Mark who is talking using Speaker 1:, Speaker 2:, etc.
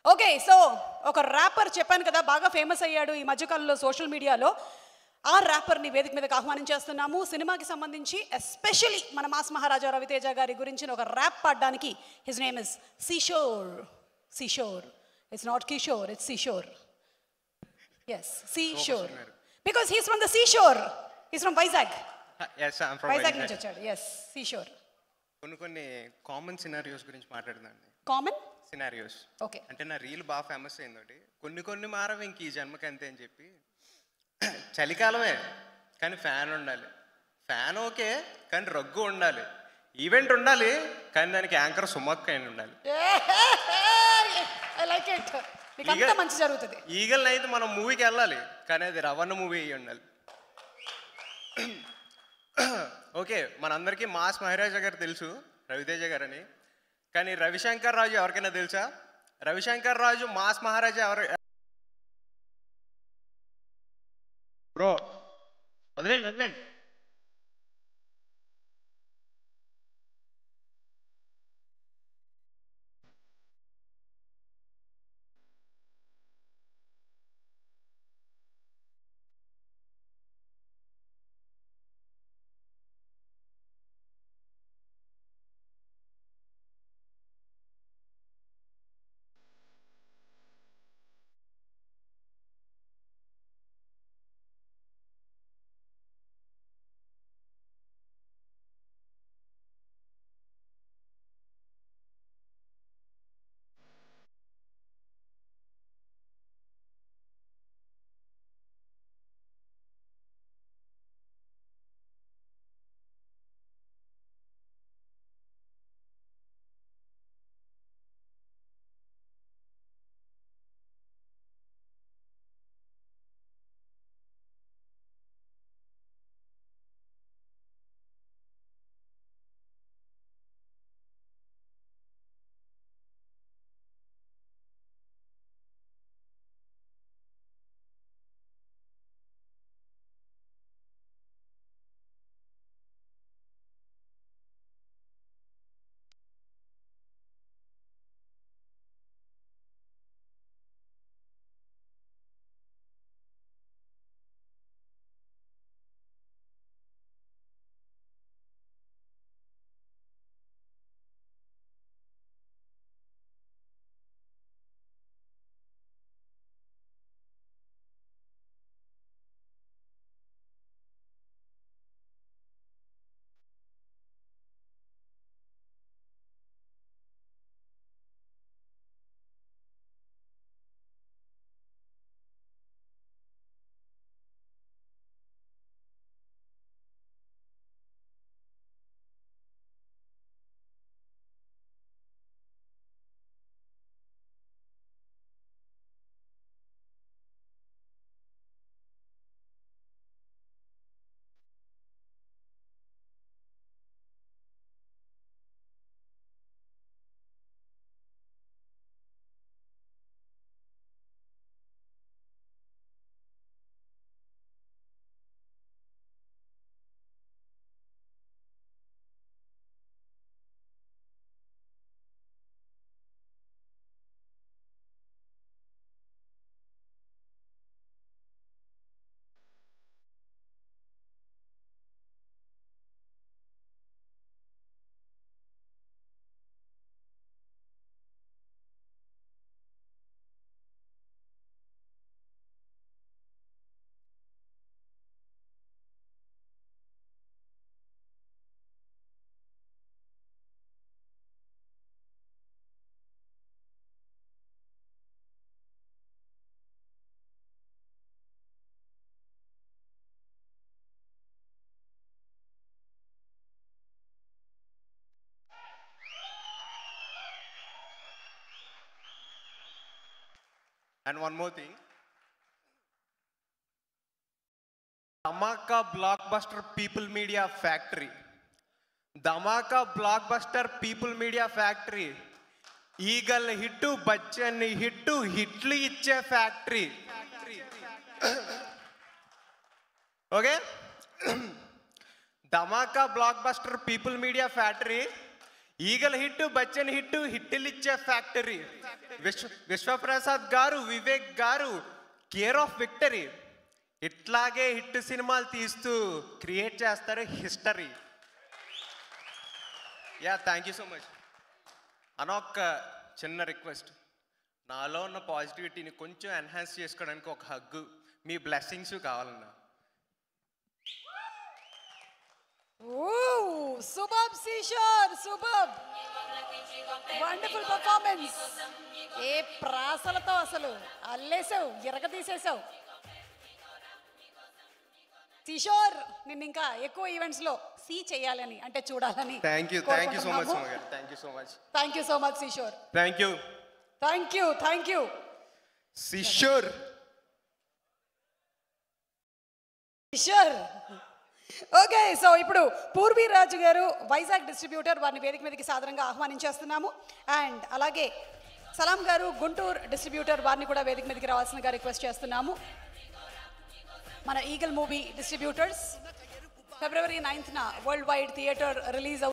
Speaker 1: okay so ఒక wrapper చెప్పాను కదా బాగా ఫేమస్ అయ్యాడు ఈ మధ్యకాలంలో సోషల్ మీడియాలో ఆ ర్యాపర్ని వేదిక మీదకి ఆహ్వానం చేస్తున్నాము సినిమాకి సంబంధించి ఎస్పెషలీ మన మాస్ మహారాజా రవితేజ గారి గురించిన ఒక ర్యాప్ పాడడానికి his name is Sishore Sishore it's not Kishore it's Sishore S Sishore because he's from the seashore he's from Vizag
Speaker 2: yes I'm from
Speaker 1: Vizag నుంచి వచ్చాడు ఎస్ సీషోర్
Speaker 2: కొన్ని కొన్ని కామన్ సినారియోస్ గురించి మాట్లాడుతుందండి
Speaker 1: కామన్
Speaker 2: సినారియోస్
Speaker 1: ఓకే
Speaker 2: అంటే నా రీల్ బాగా ఫేమస్ అయింది ఒకటి కొన్ని కొన్ని మారవి ఇంక ఈ జన్మకి అంతే అని చెప్పి చలికాలమే కానీ ఫ్యాన్ ఉండాలి ఫ్యాన్ ఓకే కానీ రగ్గు ఉండాలి ఈవెంట్ ఉండాలి కానీ దానికి యాంకర్ సుమక్ అయిన ఉండాలి
Speaker 1: ఐ లైక్ ఇట్ మీకు అంతా మంచి జరుగుతుంది
Speaker 2: ఈగల్ అయితే మనం మూవీకి వెళ్ళాలి కానీ అది రవణ మూవీ అయ్యి ఉండాలి ఓకే మనందరికీ మాస్ మహారాజా గారు తెలుసు రవితేజ గారు అని కానీ రవిశంకర్ రాజు ఎవరికైనా తెలుసా రవిశంకర్ రాజు మాస్ మహారాజా ఎవరు
Speaker 3: బ్రో వదిలేండి వదిలేండి
Speaker 2: and one more thing Dhamaka blockbuster People Media Factory Dhamaka blockbuster People Media Factory Eagle hit Bachchan hit హిట్లు ఇచ్చే factory okay Dhamaka blockbuster People Media Factory ఈగల హిట్ బచ్చన్ హిట్ హిట్టిలిచ్చే factory Vishwa Vishwaprasad garu Vivek garu care of victory ఇట్లాగే hit సినిమాలు తీస్తూ create చేస్తారు history yeah thank you so much అన్న ఒక్క చిన్న రిక్వెస్ట్ నాలో ఉన్న పాజిటివిటీని కొంచెం ఎన్హాన్స్ చేసుకోవడానికి ఒక హగ్గు మీ బ్లెస్సింగ్స్ కావాలన్నా
Speaker 1: సూపర్ సీషర్ సూపర్ వండర్ఫుల్ పర్ఫార్మెన్స్ ఏ ప్రాసలతో అసలు అల్లేసావు ఎరగ తీసేసావు కిషోర్ నిన్ను ఇంకా ఎక్కువ ఈవెంట్స్ లో సీ చేయాలని అంటే చూడాలని
Speaker 2: thank you thank you so much Suma garu thank you so much
Speaker 1: thank you so much Kishore
Speaker 2: thank you
Speaker 1: thank you thank you
Speaker 2: శిష్యూర్
Speaker 1: కిషోర్ ఓకే సో ఇప్పుడు పూర్వీ రాజు గారు వైజాగ్ డిస్ట్రిబ్యూటర్ వారిని వేదిక మీదకి సాధారణంగా ఆహ్వానించేస్తున్నాము అండ్ అలాగే సలాం గారు గుంటూరు డిస్ట్రిబ్యూటర్ వారిని కూడా వేదిక మీదకి రావాల్సిందిగా రిక్వెస్ట్ చేస్తున్నాము మన ఈగల్ మూవీ డిస్ట్రిబ్యూటర్స్ ఫిబ్రవరి నైన్త్న వరల్డ్ వైడ్ థియేటర్ రిలీజ్